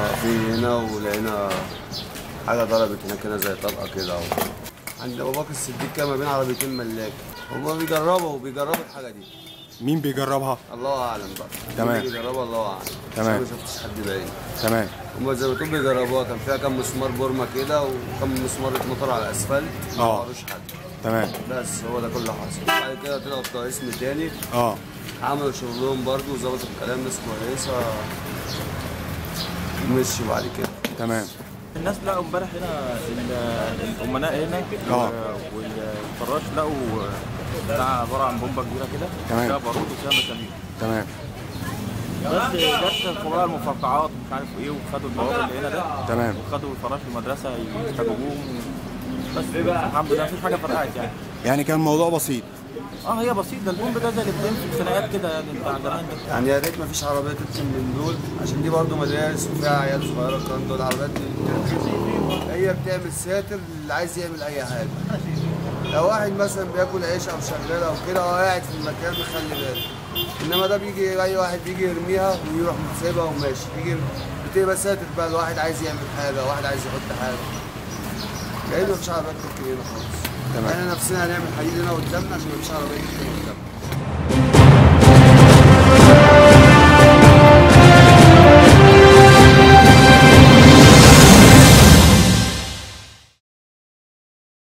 في هنا ولقينا حاجه ضربت هناك هنا زي طلقه كده اهو عند ابو بكر الصديق كان ما بين عربيتين ملاك هما بيجربوا بيجربوا الحاجه دي مين بيجربها الله اعلم بقى تمام. اللي بيجربوا الله اعلم تمام. عشان ما شفتش حد بعيد تمام هما زي ما تقول بيجربوها كان فيها كام مسمار بورما كده وكم مسمار اتمطر على الاسفلت ما اه. عملوش حد تمام بس هو ده كل اللي حصل بعد كده طلعوا بتوع اسم تاني اه عملوا شغلهم برضو وظبطوا الكلام ناس كويسه مشي بعد كده تمام الناس لقوا امبارح هنا ال- الامناء هنا اه. والفراش لقوا بتاع عباره عن بومبه كبيره كده تمام. فيها بارود وفيها مسامير تمام بس جت خبراء المفرقعات ومش عارف ايه وخدوا البوابه اللي هنا ده تمام وخدوا الفراش المدرسه يستجوبوهم بس الحمد لله مفيش حاجه فرقعت يعني يعني كان الموضوع بسيط اه هي بسيط ده البومب ده زي اللي بتنزل في الخناقات كده يعني بتاع زمان ده يعني يا ريت مفيش عربيه تركن من دول عشان دي برضو مدارس وفيها عيال صغيره الكلام دول العربيات دي بتركن. هي بتعمل ساتر اللي عايز يعمل اي حاجه لو واحد مثلا بياكل عيش او شغال او كده هو قاعد في المكان مخلي باله انما ده بيجي اي واحد بيجي يرميها ويروح سايبها وماشي بيجي بتبقى ساتر بقى الواحد عايز يعمل حاجه واحد عايز يحط حاجه لان مفيش عربيات تركن هنا خالص تمام. احنا نفسنا هنعمل حديد هنا قدامنا عشان مفيش عربيه تركن قدامنا